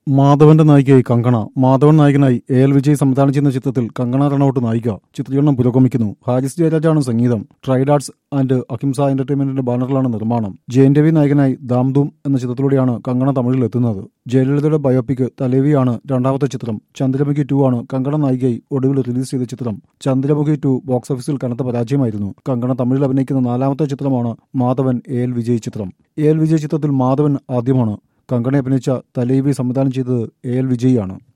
മാധവന്റെ നായികയായി കങ്കണ മാധവൻ നായകനായി എ എൽ വിജയ് സംവിധാനം ചെയ്യുന്ന ചിത്രത്തിൽ കങ്കണ റണൌട്ട് നായിക ചിത്രീകരണം പുരോഗമിക്കുന്നു ഹാരിസ് ജയരാജാണ് സംഗീതം ട്രൈഡ് ആർട്സ് ആൻഡ് അഹിംസ എന്റർടൈൻമെന്റിന്റെ ബാനറിലാണ് നിർമ്മാണം ജയൻ രവി നായകനായി ദാംദൂം എന്ന ചിത്രത്തിലൂടെയാണ് കങ്കണ തമിഴിൽ എത്തുന്നത് ജയലളിതയുടെ ബയോപിക് തലേവിയാണ് രണ്ടാമത്തെ ചിത്രം ചന്ദ്രമുഖി ടു ആണ് കങ്കണ നായികയായി ഒടുവിൽ റിലീസ് ചെയ്ത ചിത്രം ചന്ദ്രമുഖി ടു ബോക്സ് ഓഫീസിൽ കനത്ത പരാജയമായിരുന്നു കങ്കണ തമിഴിൽ അഭിനയിക്കുന്ന നാലാമത്തെ ചിത്രമാണ് മാധവൻ എ എൽ വിജയ് ചിത്രം എ എൽ വിജയ് ചിത്രത്തിൽ മാധവൻ ആദ്യമാണ് കങ്കണ അഭിനയിച്ച തലേവി സംവിധാനം ചെയ്തത് എ എൽ വിജയ് ആണ്